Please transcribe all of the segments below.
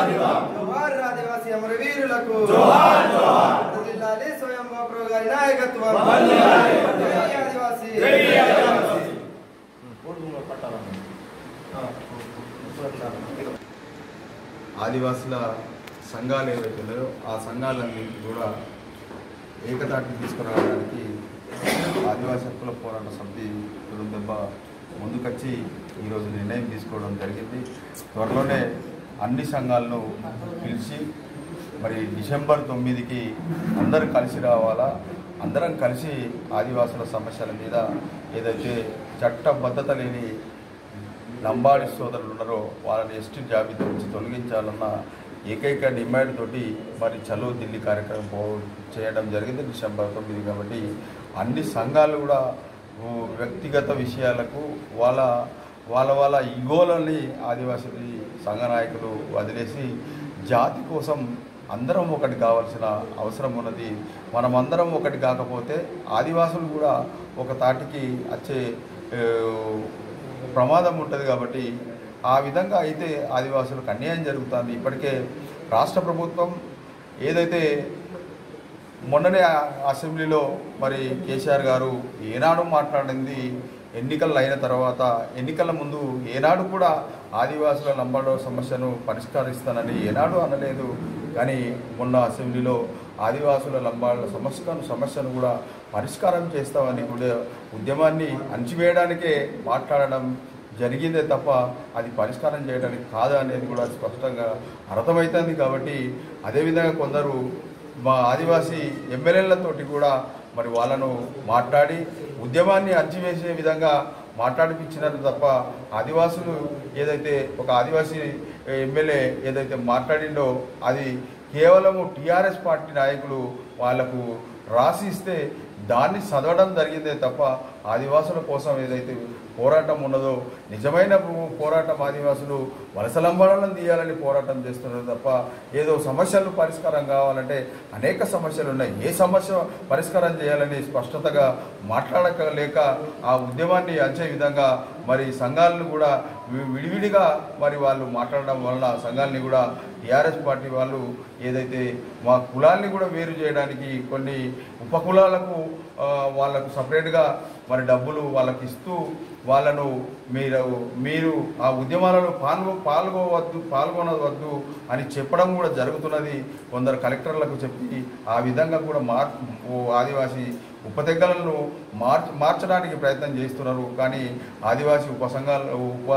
జోహార్ ఆదివాసీ అమరవీరులకు వర్ధిల్లాలి స్వయం బాబు గారి నాయకత్వం జై ఆదివాసీ ఆదివాసుల సంఘాలు ఏవైతే ఉన్నాయో ఆ సంఘాలన్నింటినీ కూడా ఏకతాటికి తీసుకురావడానికి ఆదివాసీ హక్కుల పోరాట సమితి దెబ్బ ముందుకొచ్చి ఈరోజు నిర్ణయం తీసుకోవడం జరిగింది త్వరలోనే అన్ని సంఘాలను పిలిచి మరి డిసెంబర్ తొమ్మిదికి అందరూ కలిసి రావాలా అందరం కలిసి ఆదివాసుల సమస్యల మీద ఏదైతే చట్టబద్ధత లేని లంబాడి సోదరులు ఉన్నారో వాళ్ళని ఎస్టీ జాబితా నుంచి తొలగించాలన్న ఏకైక డిమాండ్ తోటి మరి చలో ఢిల్లీ కార్యక్రమం పో చేయడం జరిగింది డిసెంబర్ తొమ్మిది కాబట్టి అన్ని సంఘాలు కూడా ఊ, వ్యక్తిగత విషయాలకు వాళ్ళ వాళ్ళ వాళ్ళ ఈగోలని ఆదివాసీ సంఘ నాయకులు వదిలేసి జాతి కోసం అందరం ఒకటి కావాల్సిన అవసరం ఉన్నది మనమందరం ఒకటి కాకపోతే ఆదివాసులు కూడా ఒక తాటికి వచ్చే ఆ, ప్రమాదం ఉంటుంది కాబట్టి ఆ విధంగా అయితే ఆదివాసులకు అన్యాయం జరుగుతుంది ఇప్పటికే రాష్ట్ర ప్రభుత్వం ఏదైతే మొన్ననే ఆ అసెంబ్లీలో మరి కేసీఆర్ గారు ఏనాడు మాట్లాడింది ఎన్నికలు అయిన తర్వాత ఎన్నికల ముందు ఏనాడు కూడా ఆదివాసుల లంబాడో సమస్యను పరిష్కరిస్తానని ఏనాడు అనలేదు కానీ మొన్న అసెంబ్లీలో ఆదివాసుల లంబాడుల సమస్యను సమస్యను కూడా పరిష్కారం చేస్తామని కూడా ఉద్యమాన్ని అణచివేయడానికే మాట్లాడడం జరిగిందే తప్ప అది పరిష్కారం చేయడానికి కాదు అనేది కూడా స్పష్టంగా అర్థమవుతుంది కాబట్టి అదేవిధంగా కొందరు మా ఆదివాసీ ఎమ్మెల్యేలతోటి కూడా మరి వాళ్ళను మాట్లాడి ఉద్యమాన్ని అణచివేసే విధంగా మాట్లాడిపించినారు తప్ప ఆదివాసులు ఏదైతే ఒక ఆదివాసీ ఎమ్మెల్యే ఏదైతే మాట్లాడిండో అది కేవలము టీఆర్ఎస్ పార్టీ నాయకులు వాళ్లకు రాసి ఇస్తే దాన్ని చదవడం జరిగిందే తప్ప ఆదివాసుల కోసం ఏదైతే పోరాటం ఉన్నదో నిజమైన పో- పోరాటం ఆదివాసులు వలసలంబడాలను తీయాలని పోరాటం చేస్తున్నారు తప్ప ఏదో సమస్యలు పరిష్కారం కావాలంటే అనేక సమస్యలు ఉన్నాయి ఏ సమస్య పరిష్కారం చేయాలని స్పష్టతగా మాట్లాడలేక ఆ ఉద్యమాన్ని అంచే విధంగా మరి సంఘాలను కూడా వి- విడివిడిగా మరి వాళ్ళు మాట్లాడడం వలన సంఘాలని కూడా టీఆర్ఎస్ పార్టీ వాళ్ళు ఏదైతే మా కులాల్ని కూడా వేరు చేయడానికి కొన్ని ఉపకులాలకు ఆ, వాళ్ళకు సపరేట్గా మరి డబ్బులు వాళ్ళకి ఇస్తూ వాళ్ళను మీరు మీరు ఆ ఉద్యమాలలో పాల్గొ పాల్గొవద్దు పాల్గొనవద్దు అని చెప్పడం కూడా జరుగుతున్నది కొందరు కలెక్టర్లకు చెప్పి ఆ విధంగా కూడా మార్ ఓ ఆదివాసీ ఉపతెగ్గలను మార్చ మార్చడానికి ప్రయత్నం చేస్తున్నారు కానీ ఆదివాసీ ఉప సంఘాలు ఉప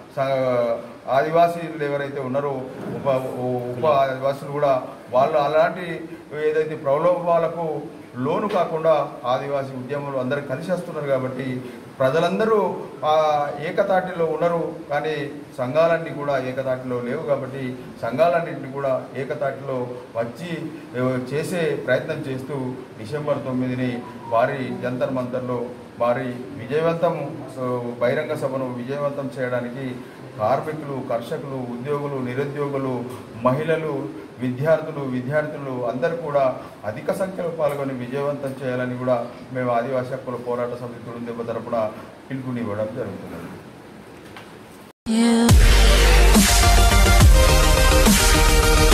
స- ఆదివాసీలు ఎవరైతే ఉన్నారో ఉప ఉప ఆదివాసులు కూడా వాళ్ళు అలాంటి ఏదైతే ప్రలోభాలకు లోను కాకుండా ఆదివాసీ ఉద్యమంలో అందరూ కలిసి వస్తున్నారు కాబట్టి ప్రజలందరూ ఆ ఏకతాటిలో ఉన్నారు కానీ సంఘాలన్నీ కూడా ఏకతాటిలో లేవు కాబట్టి సంఘాలన్నింటినీ కూడా ఏకతాటిలో వచ్చి ఏ, చేసే ప్రయత్నం చేస్తూ డిసెంబర్ తొమ్మిదిని భారీ జంతర్ మంతర్లో భారీ విజయవంతం సో, బహిరంగ సభను విజయవంతం చేయడానికి కార్మికులు కర్షకులు ఉద్యోగులు నిరుద్యోగులు మహిళలు విద్యార్థులు విద్యార్థులు అందరూ కూడా అధిక సంఖ్యలో పాల్గొని విజయవంతం చేయాలని కూడా మేము ఆదివాసీ హక్కుల పోరాట సమితి తుడుందెబ్బ తరపున పిలుపునివ్వడం జరుగుతున్నది You